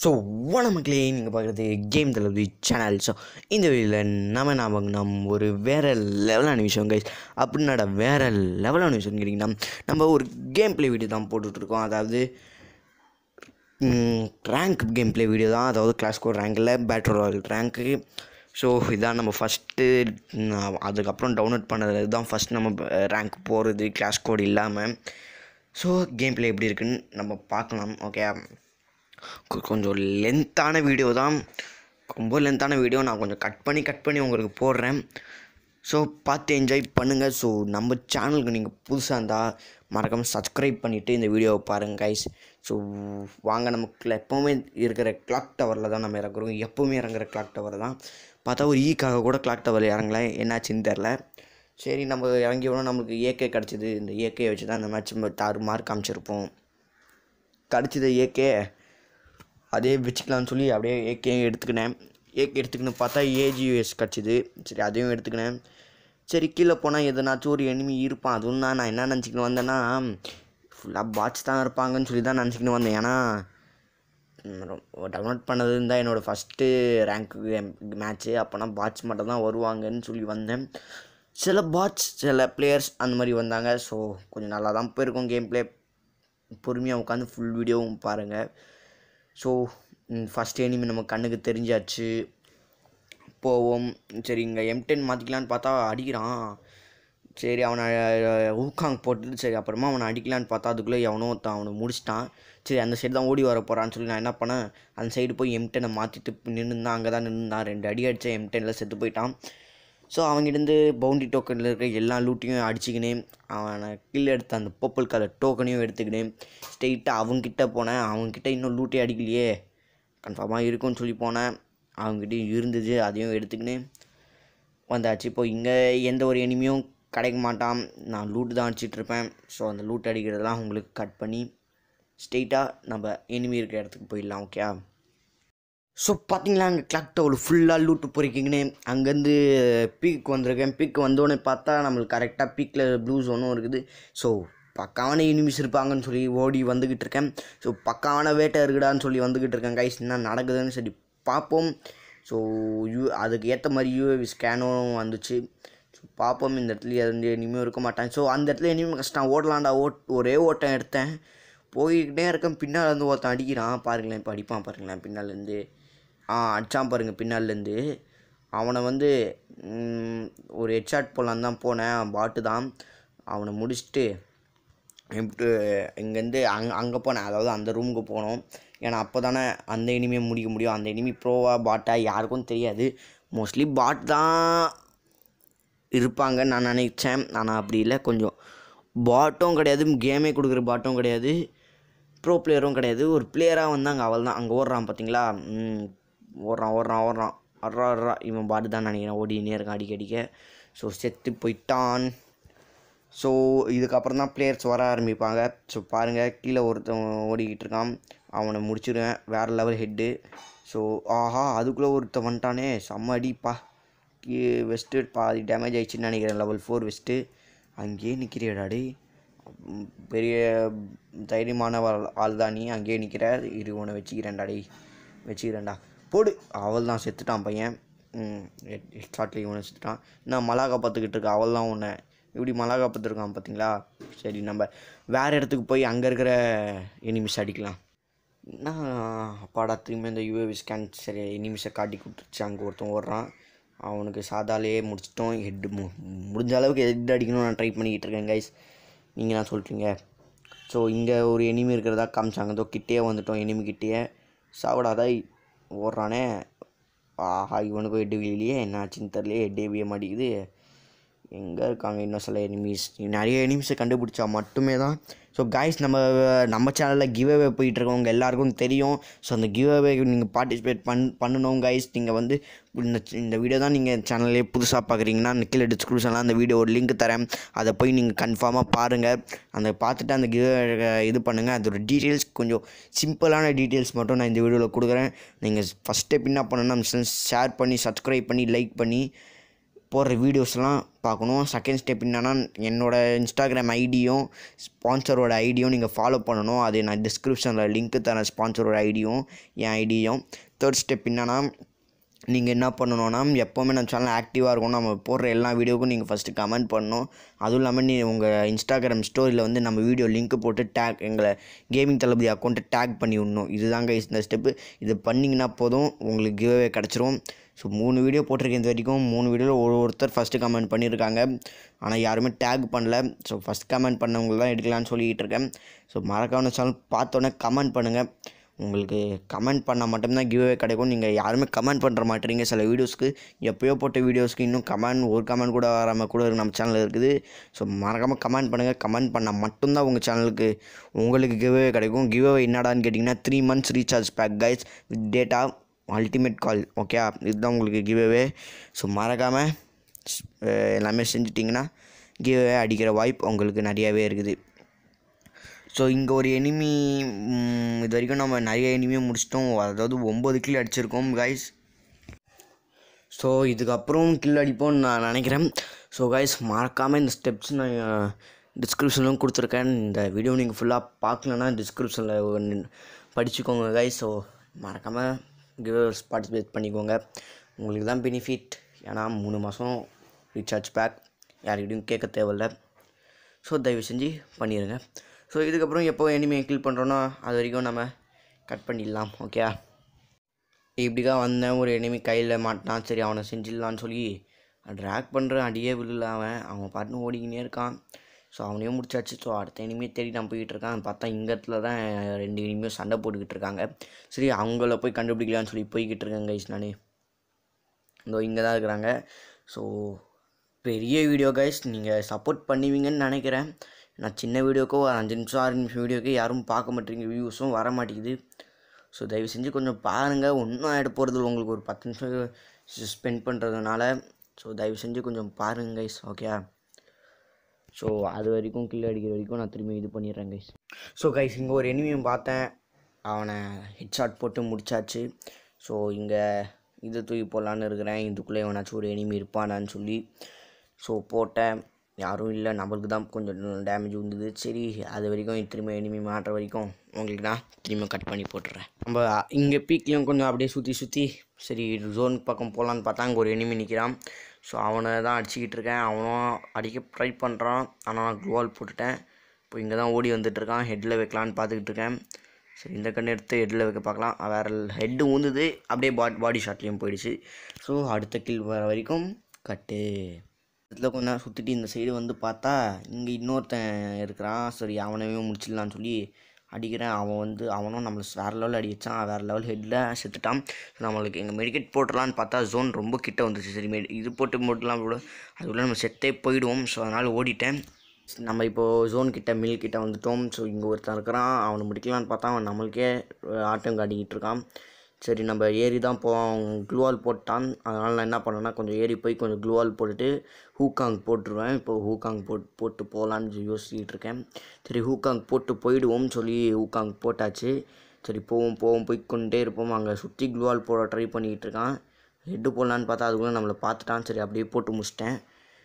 so வணமக்களே நீங்கள் பார்க்குறது game தளபதி channel so இந்த வீடியோவில் நம்ம நாம நம்ம ஒரு வேறு லெவலான விஷயம் கைஸ் அப்படின்னாடா வேறு லெவலான விஷயம் கேட்டிங்கன்னா நம்ம ஒரு கேம் ப்ளே வீடியோ தான் போட்டுட்ருக்கோம் அதாவது ரேங்க் கேம் ப்ளே வீடியோ தான் அதாவது கிளாஸ் கோர் ரேங்கில் பேட்ரோல் ராயல் ரேங்க்கு ஸோ இதான் நம்ம ஃபஸ்ட்டு அதுக்கப்புறம் டவுன்லோட் பண்ணது தான் ஃபஸ்ட் நம்ம ரேங்க் போகிறது கிளாஸ் கோட் இல்லாமல் ஸோ கேம் ப்ளே எப்படி இருக்குன்னு நம்ம பார்க்கலாம் ஓகே கொ- கொஞ்சம் லென்த்தான வீடியோ தான் ரொம்ப லென்த்தான வீடியோ நான் கொஞ்சம் கட் பண்ணி கட் பண்ணி உங்களுக்கு போடுறேன் ஸோ பார்த்து என்ஜாய் பண்ணுங்கள் ஸோ நம்ம சேனலுக்கு நீங்கள் புதுசாக இருந்தால் மறக்காமல் சப்ஸ்கிரைப் பண்ணிவிட்டு இந்த வீடியோவை பாருங்கள் கைஸ் ஸோ வாங்க நமக்கு எப்போவுமே இருக்கிற கிளாக் டவரில் தான் நம்ம இறக்குறோம் எப்போவுமே இறங்குற கிளாக் டவர் தான் பார்த்தா ஒரு ஈக்காக கூட கிளாக் டவர் இறங்கல என்னாச்சுன்னு தெரில சரி நம்ம இறங்கி விட நம்மளுக்கு ஏகே கிடச்சிது இந்த ஏகே வச்சு தான் இந்த மேட்ச் தாறு மார்க் காமிச்சிருப்போம் கிடச்சிது ஏகே அதே வச்சுக்கலாம்னு சொல்லி அப்படியே ஏகே எடுத்துக்கினேன் ஏகே எடுத்துக்கின்னு பார்த்தா ஏஜிஎஸ் கிடச்சிது சரி அதையும் எடுத்துக்கினேன் சரி கீழே போனால் எதனாச்சும் ஒரு எனிமி இருப்பான் அதுவும் தான் நான் என்ன நினச்சிக்கின்னு வந்தேன்னா ஃபுல்லாக பாட்ஸ் தான் இருப்பாங்கன்னு சொல்லி தான் நினச்சிக்கின்னு வந்தேன் ஏன்னா டவுன்லோட் பண்ணது தான் என்னோடய ஃபஸ்ட்டு ரேங்க் மேட்ச்சு அப்போனா பாட்ஸ் மட்டும் தான் வருவாங்கன்னு சொல்லி வந்தேன் சில பாட்ஸ் சில பிளேயர்ஸ் அந்த மாதிரி வந்தாங்க ஸோ கொஞ்சம் நல்லா தான் போயிருக்கும் கேம் ப்ளே பொறுமையாக உட்காந்து ஃபுல் வீடியோவும் பாருங்கள் ஸோ ஃபஸ்ட் எனிமி நம்ம கண்ணுக்கு தெரிஞ்சாச்சு போவோம் சரி இங்கே எம் டென் மாற்றிக்கலான்னு பார்த்தா அடிக்கிறான் சரி அவனை ஊக்காங் போட்டுட்டு சரி அப்புறமா அவனை அடிக்கலான்னு பார்த்தா அதுக்குள்ளே எவனோ ஒருத்தன் அவனை முடிச்சிட்டான் சரி அந்த சைடு தான் ஓடி வர போகிறான்னு சொல்லி நான் என்ன பண்ணேன் அந்த சைடு போய் எம் டென்னை மாற்றிட்டு நின்றுந்தான் அங்கே தான் நின்றுந்தான் ரெண்டு அடி அடித்த எம் டெனில் செத்து போயிட்டான் ஸோ அவங்கிட்டேருந்து பவுண்டி டோக்கனில் இருக்க எல்லா லூட்டையும் அடிச்சுக்கினேன் அவனை கீழே எடுத்த அந்த பர்பிள் கலர் டோக்கனையும் எடுத்துக்கினேன் ஸ்ட்ரெயிட்டாக அவங்கக்கிட்ட போனேன் அவங்கக்கிட்ட இன்னும் லூட்டே அடிக்கலையே கன்ஃபார்மாக இருக்கும்னு சொல்லி போனேன் அவங்ககிட்டயும் இருந்துச்சு அதையும் எடுத்துக்கினேன் வந்தாச்சு இப்போ இங்கே எந்த ஒரு எனிமியும் கிடைக்க மாட்டான் நான் லூட்டு தான் அடிச்சிட்டு இருப்பேன் ஸோ அந்த லூட் அடிக்கிறதெல்லாம் உங்களுக்கு கட் பண்ணி ஸ்ட்ரெயிட்டாக நம்ம எனிமி இருக்கிற இடத்துக்கு போயிடலாம் ஓகே ஸோ பார்த்தீங்களா அங்கே கிளாக் டவர் ஃபுல்லாக லூட்டு பொறிக்கிங்கன்னு அங்கேருந்து பீக் வந்திருக்கேன் பீக் வந்தோடனே பார்த்தா நம்மளுக்கு கரெக்டாக பீக்கில் ப்ளூ ஜோனும் இருக்குது ஸோ பக்காவான எனிமிஸ் இருப்பாங்கன்னு சொல்லி ஓடி வந்துக்கிட்டு இருக்கேன் ஸோ பக்காவான வேட்டை இருக்குடான்னு சொல்லி வந்துக்கிட்டு இருக்கேன் கைஸ் என்ன நடக்குதுன்னு சரி பார்ப்போம் ஸோ யூ அதுக்கு ஏற்ற மாதிரி யூஏவி ஸ்கேனும் வந்துச்சு ஸோ பார்ப்போம் இந்த இடத்துல எந்த இனிமேல் இருக்க மாட்டாங்க ஸோ அந்த இடத்துல இனிமேல் கஷ்டம் ஓடலாம்டா ஓட் ஒரே ஓட்டம் எடுத்தேன் போய்கிட்டே இருக்கேன் பின்னால் இருந்து ஒருத்தன் அடிக்கிறான் பாருங்களேன் இப்போ அடிப்பான் பாருங்களேன் பின்னாலேருந்து ஆ அடிச்சான் பாருங்க பின்னாலேருந்து அவனை வந்து ம், ஒரு ஹெட்ஷாட் போடலான்னு தான் போனேன் பாட்டு தான் அவனை முடிச்சுட்டு எப்படி இங்கேருந்து அங்கே அங்கே போனேன் அதாவது அந்த ரூமுக்கு போனோம் ஏன்னா அப்போ தானே அந்த இனிமே முடிக்க முடியும் அந்த இனிமி ப்ரோவா பாட்டா யாருக்கும் தெரியாது மோஸ்ட்லி பாட் தான் இருப்பாங்கன்னு நான் நினைச்சேன் ஆனால் அப்படி இல்லை கொஞ்சம் பாட்டும் கிடையாது கேமே கொடுக்குற பாட்டும் கிடையாது ப்ரோ பிளேயரும் கிடையாது ஒரு பிளேயராக வந்தாங்க அவள் தான் அங்கே ஓடுறான் பார்த்தீங்களா ம், ஓடுறான் ஓடுறான் ஓடுறான் அட்ரா அட்ரா இவன் பாட்டு தான் நினைக்கிறேன் ஓடினே இருக்கான் அடிக்க அடிக்க ஸோ செத்து போயிட்டான் ஸோ இதுக்கப்புறம் தான் பிளேயர்ஸ் வர ஆரம்பிப்பாங்க ஸோ பாருங்கள் கீழே ஒருத்தன் ஓடிக்கிட்டு இருக்கான் அவனை முடிச்சிடுவேன் வேறு லெவல் ஹெட்டு ஸோ ஆஹா அதுக்குள்ளே ஒருத்தன் வந்துட்டானே செம்ம அடிப்பா வெஸ்ட்டு பாதி டேமேஜ் ஆயிடுச்சுன்னு நினைக்கிறேன் லெவல் ஃபோர் வெஸ்ட்டு அங்கேயே நிற்கிறியடாடி பெரிய தைரியமான ஆள்- ஆள் தான் நீ அங்கேயே நிற்கிற இரு உன்னை வச்சுக்கிறேன்டா டேய் வச்சுக்கிறேன்டா போடு அவள் தான் செத்துட்டான் பையன் ஷார்ட்லேயும் இவனை செத்துட்டான் நான் மலாகா பார்த்துக்கிட்டு இருக்கா அவள் தான் உன்னை இப்படி மலாகா பார்த்துருக்கான் பார்த்தீங்களா சரி நம்ம வேறு இடத்துக்கு போய் அங்கே இருக்கிற எனிமிஸ் அடிக்கலாம் நான் அப்பாடா திரும்பி இந்த யூஏவி ஸ்கேன் சரி எனிமிஸை காட்டி கொடுத்துருச்சு அங்கே ஒருத்தன் ஓடுறான் அவனுக்கு சாதாலேயே முடிச்சிட்டோம் ஹெட் மு முடிஞ்ச அளவுக்கு ஹெட் அடிக்கணும்னு நான் ட்ரை பண்ணிக்கிட்டு இருக்கேன் கைஸ் நீங்கள் நான் சொல்லிட்டீங்க ஸோ இங்கே ஒரு எனிமி இருக்கிறதா காமிச்சாங்க இதோ கிட்டே வந்துட்டோம் எனிமி கிட்டேயே சாவடாதா ஓடுறானே ஆஹா இவனுக்கும் ஹெட் விழிலையே என்ன ஆச்சுன்னு தெரியலையே ஹெட்டே விய மாட்டேங்குது எங்கே இருக்காங்க இன்னும் சில எனிமீஸ் நிறைய எனிமீஸை கண்டுபிடிச்சா மட்டுமே தான் ஸோ காய்ஸ் நம்ம நம்ம சேனலில் கிவ் அவே போயிட்டுருக்கவங்க எல்லாருக்கும் தெரியும் ஸோ அந்த கிவ் அவே நீங்கள் பார்ட்டிசிபேட் பண் பண்ணணும் கைஸ் நீங்கள் வந்து இந்த இந்த வீடியோ தான் நீங்கள் சேனல்லே புதுசாக பார்க்குறீங்கன்னா அந்த கீழே டிஸ்கிரிப்ஷனில் அந்த வீடியோ ஒரு லிங்க் தரேன் அதை போய் நீங்கள் கன்ஃபார்மாக பாருங்கள் அந்த பார்த்துட்டு அந்த கிவ் இது பண்ணுங்கள் அதோட டீட்டெயில்ஸ் கொஞ்சம் சிம்பிளான டீட்டெயில்ஸ் மட்டும் நான் இந்த வீடியோவில் கொடுக்குறேன் நீங்கள் ஃபஸ்ட் ஸ்டெப் என்ன பண்ணணும்னா ஷேர் பண்ணி சப்ஸ்கிரைப் பண்ணி லைக் பண்ணி போடுற வீடியோஸ்லாம் பார்க்கணும் செகண்ட் ஸ்டெப் என்னன்னா என்னோட இன்ஸ்டாகிராம் ஐடியும் ஸ்பான்சரோட ஐடியும் நீங்கள் ஃபாலோ பண்ணணும் அது நான் டிஸ்கிரிப்ஷனில் லிங்க்கு தரேன் ஸ்பான்சரோட ஐடியும் என் ஐடியும் தேர்ட் ஸ்டெப் என்னன்னா நீங்கள் என்ன பண்ணணும்னா எப்போவுமே நம்ம சேனல் ஆக்டிவாக இருக்கணும் நம்ம போடுற எல்லா வீடியோவுக்கும் நீங்கள் ஃபஸ்ட்டு கமெண்ட் பண்ணணும் அதுவும் இல்லாமல் நீ உங்கள் இன்ஸ்டாகிராம் ஸ்டோரியில் வந்து நம்ம வீடியோ லிங்க் போட்டு டேக் எங்களை கேமிங் தளபதி அக்கௌண்ட்டை டேக் பண்ணி விடணும் இதுதாங்க இந்த ஸ்டெப்பு இது பண்ணிங்கன்னா போதும் உங்களுக்கு கிவ்அவே கிடச்சிரும் ஸோ மூணு வீடியோ போட்டிருக்கேன் இது வரைக்கும் மூணு வீடியோவில் ஒரு ஒருத்தர் ஃபஸ்ட்டு கமெண்ட் பண்ணியிருக்காங்க ஆனால் யாருமே டேக் பண்ணல ஸோ ஃபஸ்ட் கமெண்ட் பண்ணவங்க தான் எடுக்கலான்னு சொல்லிக்கிட்டு இருக்கேன் ஸோ மறக்காம சேனல் பார்த்தோன்னே கமெண்ட் பண்ணுங்கள் உங்களுக்கு கமெண்ட் பண்ணால் மட்டும்தான் கிவ்அவே கிடைக்கும் நீங்கள் யாருமே கமெண்ட் பண்ணுற மாட்டீங்க சில வீடியோஸ்க்கு எப்போயோ போட்ட வீடியோஸ்க்கு இன்னும் கமெண்ட் ஒரு கமெண்ட் கூட வராமல் கூட இருக்கு நம்ம சேனலில் இருக்குது ஸோ மறக்காமல் கமெண்ட் பண்ணுங்கள் கமெண்ட் பண்ணால் மட்டும்தான் உங்கள் சேனலுக்கு உங்களுக்கு கிவ்அவே கிடைக்கும் கிவ்அவே என்னடான்னு கேட்டிங்கன்னா three months recharge pack guys with data ultimate call okay இதுதான் உங்களுக்கு கிவ்அவே ஸோ மறக்காமல் எல்லாமே செஞ்சிட்டிங்கன்னா கிவ்அவே அடிக்கிற வாய்ப்பு உங்களுக்கு நிறையாவே இருக்குது ஸோ இங்கே ஒரு எனிமி இது வரைக்கும் நம்ம நிறைய எனிமியை முடிச்சிட்டோம் அதாவது ஒம்பது கில் அடிச்சிருக்கோம் கைஸ் ஸோ இதுக்கப்புறம் கில் அடிப்போம்னு நான் நினைக்கிறேன் ஸோ கைஸ் மறக்காமல் இந்த ஸ்டெப்ஸ் நான் டிஸ்கிரிப்ஷன்லும் கொடுத்துருக்கேன் இந்த வீடியோ நீங்கள் ஃபுல்லாக பார்க்கலன்னா டிஸ்கிரிப்ஷனில் படிச்சுக்கோங்க கைஸ் ஸோ மறக்காமல் கிவர்ஸ் பார்ட்டிசிபேட் பண்ணிக்கோங்க உங்களுக்கு தான் பெனிஃபிட் ஏன்னா மூணு மாதம் ரீசார்ஜ் பேக் யார்கிட்டையும் கேட்க தேவையில்ல ஸோ தயவு செஞ்சு பண்ணிடுங்க ஸோ இதுக்கப்புறம் எப்போ எனிமையை கில் பண்ணுறோனோ அது வரைக்கும் நம்ம கட் பண்ணிடலாம் ஓகே இப்படிதான் வந்தேன் ஒரு எனிமி கையில் மாட்டினான் சரி அவனை செஞ்சிடலான்னு சொல்லி ட்ராக் பண்ணுற அடியே விழல அவன் அவன் பாட்டுன்னு ஓடிக்கினே இருக்கான் ஸோ அவனையும் முடிச்சாச்சு ஸோ அடுத்த எனிமியை தேடி நான் போய்கிட்டு இருக்கான் பார்த்தா இங்க இடத்துல தான் ரெண்டு எனிமியும் சண்டை போட்டுக்கிட்டு இருக்காங்க சரி அவங்கள போய் கண்டுபிடிக்கலான்னு சொல்லி போய்கிட்டு இருக்கேன் கைஸ் நான் இதோ இங்கே தான் இருக்கிறாங்க ஸோ பெரிய வீடியோ கைஸ் நீங்கள் சப்போர்ட் பண்ணுவீங்கன்னு நினைக்கிறேன் நான் சின்ன வீடியோக்கோ ஒரு அஞ்சு நிமிஷம் ஆறு நிமிஷம் வீடியோக்கோ யாரும் பார்க்க மாட்டேங்க வியூஸும் வர மாட்டேங்குது ஸோ தயவு செஞ்சு கொஞ்சம் பாருங்கள் ஒன்றும் ஆகிட போகிறது இல்லை உங்களுக்கு ஒரு பத்து நிமிஷம் ஸ்பெண்ட் பண்ணுறதுனால ஸோ தயவு செஞ்சு கொஞ்சம் பாருங்க கைஸ் ஓகே ஸோ அது வரைக்கும் கில் அடிக்கிற வரைக்கும் நான் திரும்பி இது பண்ணிடுறேன் கைஸ் ஸோ கைஸ் இங்கே ஒரு எனிமியும் பார்த்தேன் அவனை ஹெட்ஷாட் போட்டு முடிச்சாச்சு ஸோ இங்கே இது தூக்கி போடலான்னு இருக்கிறேன் இதுக்குள்ளே எவனாச்சும் ஒரு எனிமி இருப்பானான்னு சொல்லி ஸோ போட்டேன் யாரும் இல்லை நம்மளுக்கு தான் கொஞ்சம் டேமேஜ் வந்தது சரி அது வரைக்கும் திரும்ப எனிமி மாட்டுற வரைக்கும் உங்களுக்கு நான் திரும்ப கட் பண்ணி போட்டுறேன் நம்ம இங்கே பீக்லேயும் கொஞ்சம் அப்படியே சுற்றி சுற்றி சரி ஜோன் பக்கம் போகலான்னு பார்த்தா அங்கே ஒரு எனிமி நிற்கிறான் ஸோ அவனை தான் அடிச்சுக்கிட்டு இருக்கேன் அவனும் அடிக்க ட்ரை பண்ணுறான் ஆனால் நான் க்ளோவால் போட்டுட்டேன் இப்போ இங்கே தான் ஓடி வந்துட்டுருக்கான் ஹெட்டில் வைக்கலான்னு பார்த்துக்கிட்டு இருக்கேன் சரி இந்த கண்ணு எடுத்து ஹெட்டில் வைக்க பார்க்கலாம் வேறு ஹெட்டு ஊந்துது அப்படியே பாடி பாடி ஷாட்லேயும் போயிடுச்சு ஸோ அடுத்த கில் வர வரைக்கும் கட்டு இதில் கொஞ்ச நேரம் சுற்றிட்டு இந்த சைடு வந்து பார்த்தா இங்கே இன்னொருத்தன் இருக்கிறான் சரி அவனையும் முடிச்சிடலான்னு சொல்லி அடிக்கிறேன் அவன் வந்து அவனும் நம்மளை வேறு லெவல் அடி வச்சான் வேறு லெவல் ஹெட்டில் செத்துட்டான் ஸோ நம்மளுக்கு எங்கள் மெடிக்கெட் போட்டுடலான்னு பார்த்தா ஜோன் ரொம்ப கிட்ட வந்துச்சு சரி மெடி இது போட்டு போட்டுலாம் கூட அதுக்குள்ளே நம்ம செத்தே போயிடுவோம் ஸோ அதனால் ஓடிட்டேன் நம்ம இப்போது ஜோன் கிட்ட மில் கிட்ட வந்துட்டோம் ஸோ இங்கே ஒருத்தன் இருக்கிறான் அவனை முடிக்கலான்னு பார்த்தா அவன் நம்மளுக்கே அஹ், ஆட்டம் காட்டிக்கிட்டு இருக்கான் சரி நம்ம ஏறி தான் போவோம் க்ளூவால் போட்டான் அதனால் நான் என்ன பண்ணேன்னா கொஞ்சம் ஏறி போய் கொஞ்சம் க்ளூவால் போட்டுட்டு ஹூக்காங் போட்டுருவேன் இப்போ ஹூக்காங் போட் போட்டு போகலான்னு யோசிச்சுட்டு இருக்கேன் சரி ஹூக்காங் போட்டு போயிடுவோம் சொல்லி ஹூக்காங் போட்டாச்சு சரி போவோம் போவோம் போய்க்கொண்டே இருப்போம் அங்கே சுற்றி க்ளூவால் போட ட்ரை பண்ணிக்கிட்டு இருக்கான் ஹெட்டு போடலான்னு பார்த்தா அதுக்குள்ளே நம்மளை பார்த்துட்டான் சரி அப்படியே போட்டு முடிச்சிட்டேன்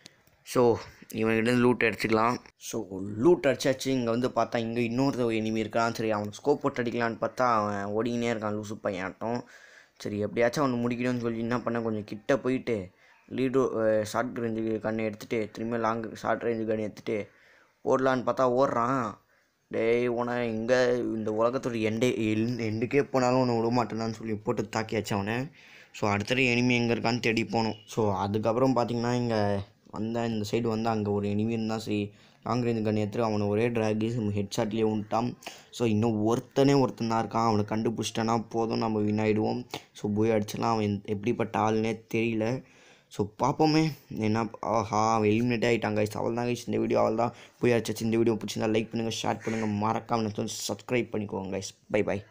ஸோ இவன்கிட்ட லூட் அடிச்சுக்கலாம் ஸோ லூட் அடிச்சாச்சு இங்கே வந்து பார்த்தா இங்கே இன்னொரு எனிமி இருக்கான் சரி அவன் ஸ்கோப் போட்டு அடிக்கலான்னு பார்த்தா அவன் ஓடிக்கினே இருக்கான் லூசு பையனாட்டம் சரி எப்படியாச்சும் அவனை முடிக்கணும்னு சொல்லி என்ன பண்ணேன் கொஞ்சம் கிட்ட போயிட்டு லீடோ ஷார்ட் ரேஞ்சு கண்ணை எடுத்துகிட்டு திரும்ப லாங் ஷார்ட் ரேஞ்சு கண்ணை எடுத்துகிட்டு ஓடலான்னு பார்த்தா ஓடுறான் டேய் உன எங்கே இந்த உலகத்தோட எண்டே எல்- எண்டுக்கே போனாலும் உன்னை விட மாட்டேனான்னு சொல்லி போட்டு தாக்கியாச்சு அவனை ஸோ அடுத்தது எனிமி எங்கே இருக்கான்னு தேடி போனோம் ஸோ அதுக்கப்புறம் பார்த்தீங்கன்னா இங்கே வந்தேன் இந்த சைடு வந்து அங்கே ஒரு எனிமி இருந்தால் சரி லாங் ரேஞ்சு கன் எடுத்து அவனை ஒரே ட்ராகி ஹெட் ஷாட்லேயே விட்டான் ஸோ இன்னும் ஒருத்தனே ஒருத்தன் தான் இருக்கான் அவனை கண்டுபிடிச்சிட்டனா போதும் நம்ம வின் ஆகிடுவோம் ஸோ போய் அடிச்சலாம் அவன் எப்படிப்பட்ட ஆளுனே தெரியல ஸோ பார்ப்போமே என்ன ஆஹா எலிமினேட் ஆகிட்டாங்க கைஸ் அவள் தான் கைஸ் இந்த வீடியோ அவள் தான் போய் அடிச்சாச்சு இந்த வீடியோ பிடிச்சிருந்தா லைக் பண்ணுங்கள் ஷேர் பண்ணுங்கள் மறக்காமல் சப்ஸ்கிரைப் பண்ணிக்கோங்க கைஸ் பை பை